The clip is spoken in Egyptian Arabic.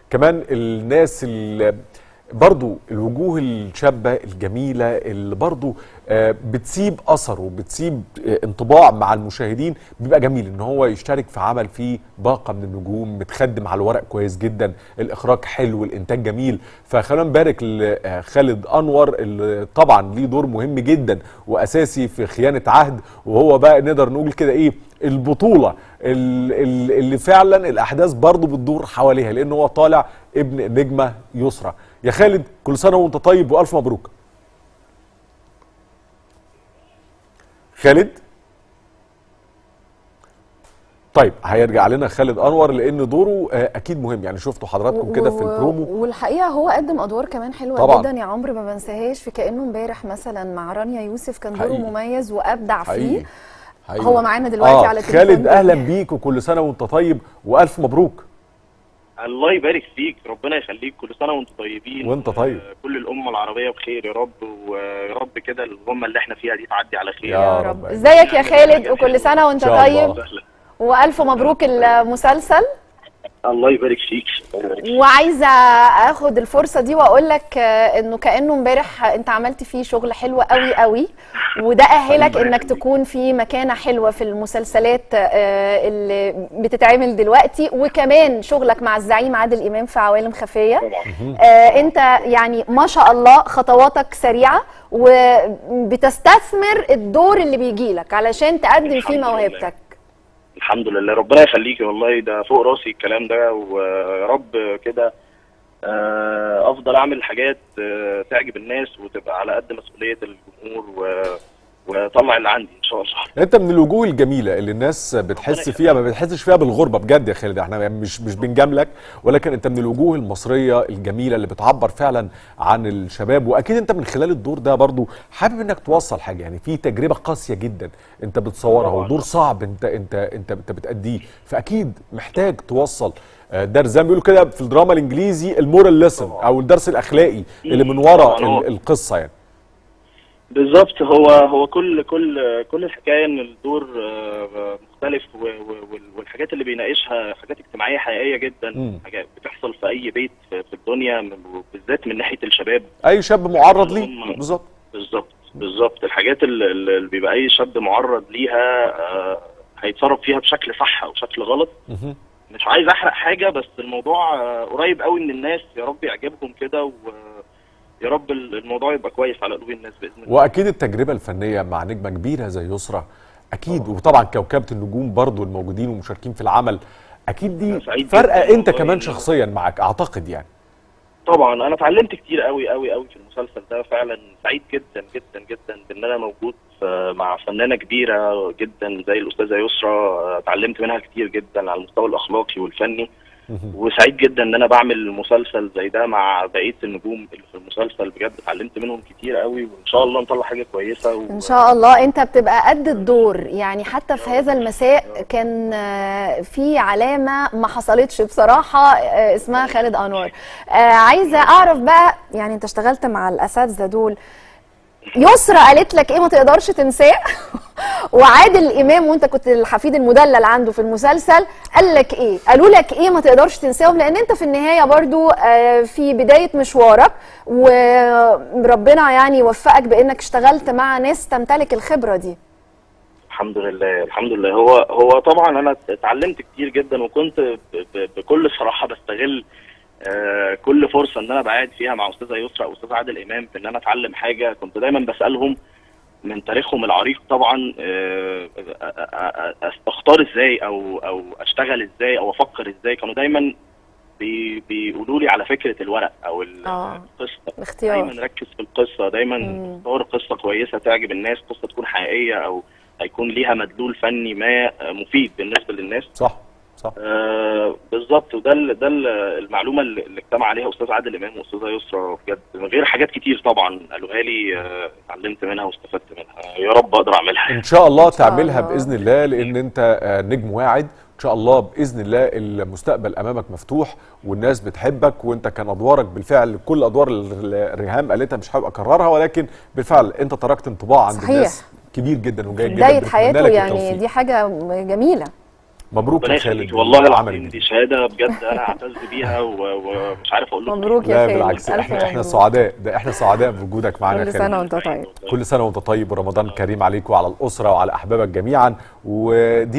كمان الناس اللي برضو الوجوه الشابة الجميلة اللي برضو آه، بتسيب أثر وبتسيب آه، انطباع مع المشاهدين بيبقى جميل ان هو يشترك في عمل فيه باقة من النجوم متخدم على الورق كويس جدا الإخراج حلو الإنتاج جميل فخلينا نبارك لخالد أنور اللي طبعا ليه دور مهم جدا وأساسي في خيانة عهد وهو بقى نقدر نقول كده إيه البطولة ال- ال- اللي فعلا الأحداث برضو بتدور حواليها لأن هو طالع ابن نجمة يسرى يا خالد كل سنة وانت طيب وألف مبروك خالد طيب هيرجع لنا خالد انور لان دوره آه، اكيد مهم يعني شفتوا حضراتكم كده في و- البرومو والحقيقه هو قدم ادوار كمان حلوه طبعاً. جدا يا عمرو ما بنساهاش في كانه امبارح مثلا مع رانيا يوسف كان دوره حقيقي. مميز وابدع حقيقي فيه حقيقي. هو معانا دلوقتي على التليفون خالد اهلا بيك وكل سنه وانت طيب والف مبروك الله يبارك فيك ربنا يخليك كل سنه وانتم طيبين وانت طيب. آه، كل الامه العربيه بخير يا رب ويا رب كده الامه اللي احنا فيها دي تعدي على خير يا يا رب. رب ازيك يا خالد وكل سنه وانت إن شاء الله. طيب والف مبروك المسلسل الله يبارك فيك الله يبارك فيك. وعايزه اخد الفرصه دي واقول لك آه، انه كانه امبارح انت عملت فيه شغل حلو قوي قوي وده اهلك الله انك يخليك. تكون في مكانه حلوه في المسلسلات آه، اللي بتتعمل دلوقتي وكمان شغلك مع الزعيم عادل امام في عوالم خفيه طبعا آه، انت يعني ما شاء الله خطواتك سريعه وبتستثمر الدور اللي بيجي لك علشان تقدم فيه الحمد لله. موهبتك الحمد لله ربنا يخليكي والله ده فوق راسي الكلام ده ويا رب كده آه، افضل اعمل حاجات آه، تعجب الناس وتبقى على قد مسؤوليه الجمهور و- واطلع اللي عندي ان شاء الله انت من الوجوه الجميله اللي الناس بتحس يخليك. فيها ما بتحسش فيها بالغربه بجد يا خالد احنا يعني مش مش بنجاملك ولكن انت من الوجوه المصريه الجميله اللي بتعبر فعلا عن الشباب واكيد انت من خلال الدور ده برضو حابب انك توصل حاجه يعني في تجربه قاسيه جدا انت بتصورها طبعاً. ودور صعب انت انت انت انت بتاديه فاكيد محتاج توصل آه، درس زي ما بيقولوا كده في الدراما الانجليزي المورال ليسن طبعاً. او الدرس الاخلاقي اللي من ورا طبعاً هو- ال- القصه يعني بالظبط هو هو كل كل كل الحكايه ان الدور آه، مختلف و- و- وال- والحاجات اللي بيناقشها حاجات اجتماعيه حقيقيه جدا مم. حاجات بتحصل في اي بيت في في الدنيا من- بالذات من ناحيه الشباب اي شاب معرض ليه هم- بالظبط بالظبط بالظبط الحاجات اللي, اللي بيبقى اي شاب معرض ليها آه، هيتصرف فيها بشكل صح او بشكل غلط مهم. مش عايز احرق حاجه بس الموضوع آه، قريب قوي من الناس يا رب يعجبهم كده ويا رب الموضوع يبقى كويس على قلوب الناس باذن الله واكيد التجربه الفنيه مع نجمه كبيره زي يسرى اكيد وطبعا كوكبه النجوم برضو الموجودين ومشاركين في العمل اكيد دي أنا سعيد فارقه جداً انت والله كمان إن- شخصيا معاك اعتقد يعني طبعا انا اتعلمت كتير قوي قوي قوي في المسلسل ده فعلا سعيد جدا جدا جدا بان انا موجود في- مع فنانه كبيره جدا زي الاستاذه يسرى اتعلمت منها كتير جدا على المستوى الاخلاقي والفني وسعيد جدا ان انا بعمل مسلسل زي ده مع بقيه النجوم اللي في المسلسل بجد اتعلمت منهم كتير قوي وان شاء الله نطلع حاجه كويسه و... ان شاء الله انت بتبقى قد الدور يعني حتى في هذا المساء كان آه، في علامه ما حصلتش بصراحه آه، اسمها خالد انور آه، عايزه اعرف بقى يعني انت اشتغلت مع الاساتذه دول يسرى قالت لك ايه ما تقدرش تنساه وعادل امام وانت كنت الحفيد المدلل عنده في المسلسل قال لك ايه قالوا لك ايه ما تقدرش تنساهم لان انت في النهايه برضو آه، في بدايه مشوارك وربنا يعني يوفقك بانك اشتغلت مع ناس تمتلك الخبره دي الحمد لله الحمد لله هو هو طبعا انا اتعلمت كتير جدا وكنت ب- ب- بكل صراحه بستغل آه، كل فرصه ان انا بقعد فيها مع استاذه يسرا او استاذ عادل امام في ان انا اتعلم حاجه كنت دايما بسالهم من تاريخهم العريق طبعا آه، أ- أ- أ- اختار ازاي او او اشتغل ازاي او افكر ازاي كانوا دايما بي بيقولوا لي على فكره الورق او ال- آه. القصه الاختيار دايما نركز في القصه دايما مم. نختار قصه كويسه تعجب الناس قصه تكون حقيقيه او هيكون ليها مدلول فني ما آه، مفيد بالنسبه للناس صح صح آه بالظبط وده ال- ده ال- المعلومه اللي اللي اجتمع عليها استاذ عادل امام واستاذه يسرا بجد من غير حاجات كتير طبعا قالوها لي آه، اتعلمت منها واستفدت منها يا رب اقدر اعملها ان شاء الله إن شاء تعملها الله. باذن الله لان انت آه، نجم واعد ان شاء الله باذن الله المستقبل امامك مفتوح والناس بتحبك وانت كان ادوارك بالفعل كل ادوار اللي ريهام قالتها مش حابب اكررها ولكن بالفعل انت تركت انطباع عند صحيح. الناس كبير جدا وجيد جدا بدايه بنتمنى حياته لك يعني التوفيق. دي حاجه جميله مبروك ربنا يا يخليك خالد والله العمل العظيم دي الجديد. شهاده بجد انا اعتز بيها و- ومش عارف اقول لكم مبروك يا لا خالد بالعكس ألف احنا احنا مبروك. سعداء ده احنا سعداء بوجودك معانا يا كل خالد سنه وانت طيب كل سنه وانت طيب ورمضان كريم عليك وعلى الاسره وعلى احبابك جميعا ودي